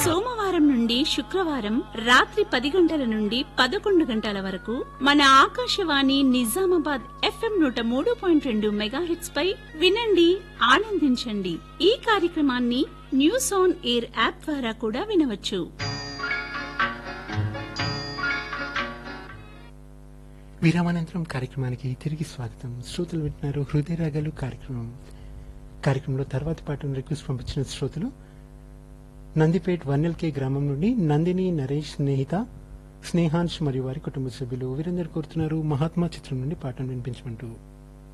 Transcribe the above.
సోమవారం నుండి శుక్రవారం రాత్రి పది గంటల నుండి పదకొండు గంటల వరకు మన ఆకాశవాణి నిజామాబాద్ ఎఫ్ఎం నూట మూడు పాయింట్ రెండు మెగాహెట్స్ పై వినండి ఆనందించండి ఈ కార్యక్రమాన్ని న్యూస్ ఆన్ ఎయిర్ యాప్ ద్వారా కూడా వినవచ్చు విరామానంతరం కార్యక్రమానికి తిరిగి స్వాగతం శ్రోతలు వింటున్నారు హృదయ రాగాలు కార్యక్రమం కార్యక్రమంలో తర్వాతి పాటను రిక్వెస్ట్ పంపించిన శ్రోతలు నందిపేట్ వన్నెల్కే గ్రామం నుండి నందిని నరేష్ స్నేహిత స్నేహాంశ్ మరియు వారి కుటుంబ సభ్యులు వీరందరూ కోరుతున్నారు మహాత్మా చిత్రం నుండి పాటను వినిపించమంటూ